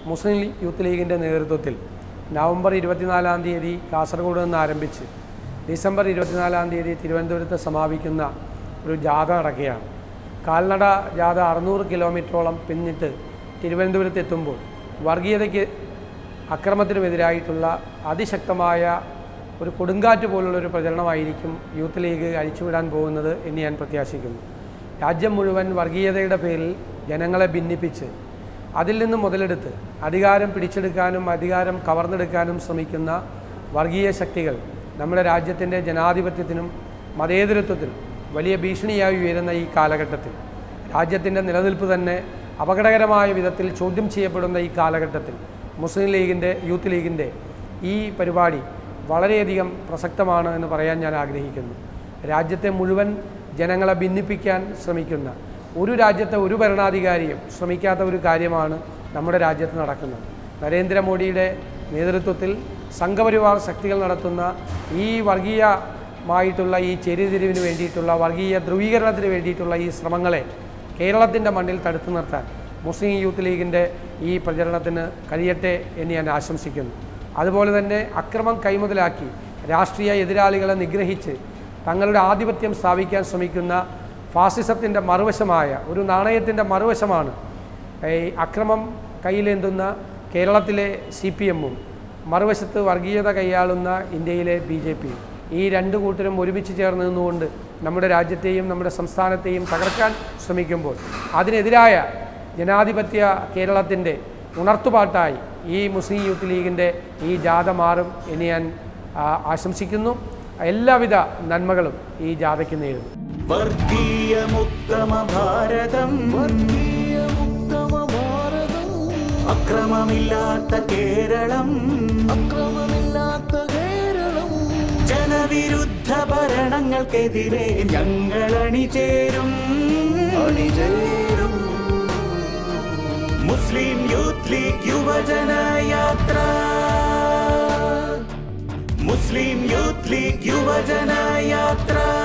മുസ്ലിം Lee- youth ലീഗിൻ്റെ നേതൃത്വത്തിൽ November ഇരുപത്തിനാലാം തീയതി കാസർഗോഡ് നിന്ന് ആരംഭിച്ച് ഡിസംബർ ഇരുപത്തിനാലാം തീയതി തിരുവനന്തപുരത്ത് സമാപിക്കുന്ന ഒരു ജാഥ നടക്കുകയാണ് കാൽനട ജാഥ അറുന്നൂറ് കിലോമീറ്ററോളം പിന്നിട്ട് തിരുവനന്തപുരത്ത് എത്തുമ്പോൾ വർഗീയതയ്ക്ക് അക്രമത്തിനുമെതിരായിട്ടുള്ള അതിശക്തമായ ഒരു കൊടുങ്കാറ്റ് പോലുള്ള ഒരു പ്രചരണമായിരിക്കും യൂത്ത് ലീഗ് അഴിച്ചുവിടാൻ പോകുന്നത് എന്ന് ഞാൻ പ്രത്യാശിക്കുന്നു രാജ്യം മുഴുവൻ വർഗീയതയുടെ പേരിൽ ജനങ്ങളെ ഭിന്നിപ്പിച്ച് അതിൽ നിന്ന് മുതലെടുത്ത് അധികാരം പിടിച്ചെടുക്കാനും അധികാരം കവർന്നെടുക്കാനും ശ്രമിക്കുന്ന വർഗീയ ശക്തികൾ നമ്മുടെ രാജ്യത്തിൻ്റെ ജനാധിപത്യത്തിനും മതേതരത്വത്തിനും വലിയ ഭീഷണിയായി ഉയരുന്ന ഈ കാലഘട്ടത്തിൽ രാജ്യത്തിൻ്റെ നിലനിൽപ്പ് തന്നെ അപകടകരമായ വിധത്തിൽ ചോദ്യം ചെയ്യപ്പെടുന്ന ഈ കാലഘട്ടത്തിൽ മുസ്ലിം ലീഗിൻ്റെ യൂത്ത് ലീഗിൻ്റെ ഈ പരിപാടി വളരെയധികം പ്രസക്തമാണ് എന്ന് പറയാൻ ഞാൻ ആഗ്രഹിക്കുന്നു രാജ്യത്തെ മുഴുവൻ ജനങ്ങളെ ഭിന്നിപ്പിക്കാൻ ശ്രമിക്കുന്ന ഒരു രാജ്യത്തെ ഒരു ഭരണാധികാരിയും ശ്രമിക്കാത്ത ഒരു കാര്യമാണ് നമ്മുടെ രാജ്യത്ത് നടക്കുന്നത് നരേന്ദ്രമോദിയുടെ നേതൃത്വത്തിൽ സംഘപരിവാർ ശക്തികൾ നടത്തുന്ന ഈ വർഗീയമായിട്ടുള്ള ഈ ചെരിതിരിവിന് വേണ്ടിയിട്ടുള്ള വർഗീയ ധ്രുവീകരണത്തിന് വേണ്ടിയിട്ടുള്ള ഈ ശ്രമങ്ങളെ കേരളത്തിൻ്റെ മണ്ണിൽ തടുത്തു നിർത്താൻ മുസ്ലിം യൂത്ത് ലീഗിൻ്റെ ഈ പ്രചരണത്തിന് കഴിയട്ടെ എന്ന് ഞാൻ ആശംസിക്കുന്നു അതുപോലെ തന്നെ അക്രമം കൈമുതലാക്കി രാഷ്ട്രീയ എതിരാളികളെ നിഗ്രഹിച്ച് തങ്ങളുടെ ആധിപത്യം സ്ഥാപിക്കാൻ ശ്രമിക്കുന്ന ഫാസിസത്തിൻ്റെ മറുവശമായ ഒരു നാണയത്തിൻ്റെ മറുവശമാണ് ഈ അക്രമം കയ്യിലേന്തുന്ന കേരളത്തിലെ സി പി എമ്മും മറുവശത്ത് വർഗീയത കൈയാളുന്ന ഇന്ത്യയിലെ ബി ജെ പിയും ഈ രണ്ട് കൂട്ടരും ഒരുമിച്ച് ചേർന്ന് നിന്നുകൊണ്ട് നമ്മുടെ രാജ്യത്തെയും നമ്മുടെ സംസ്ഥാനത്തെയും തകർക്കാൻ ശ്രമിക്കുമ്പോൾ അതിനെതിരായ ജനാധിപത്യ കേരളത്തിൻ്റെ ഉണർത്തുപാട്ടായി ഈ മുസ്ലിം യൂത്ത് ലീഗിൻ്റെ ഈ ജാഥ മാറും എന്ന് ഞാൻ ആ, ആശംസിക്കുന്നു എല്ലാവിധ നന്മകളും ഈ ജാഥയ്ക്ക് നേരുന്നു വർഗീയമുത്തമ ഭാരതം വർഗീയമുത്തമ ഭാരതം അക്രമമില്ലാത്ത കേരളം അക്രമമില്ലാത്ത കേരളം ജനവിരുദ്ധ ഭരണങ്ങൾക്കെതിരെ ഞങ്ങൾ അണിചേരും അണിചേരും മുസ്ലിം യൂത്ത് ലീഗ് യുവജന യാത്ര മുസ്ലിം യൂത്ത് ലീഗ് യുവജന യാത്ര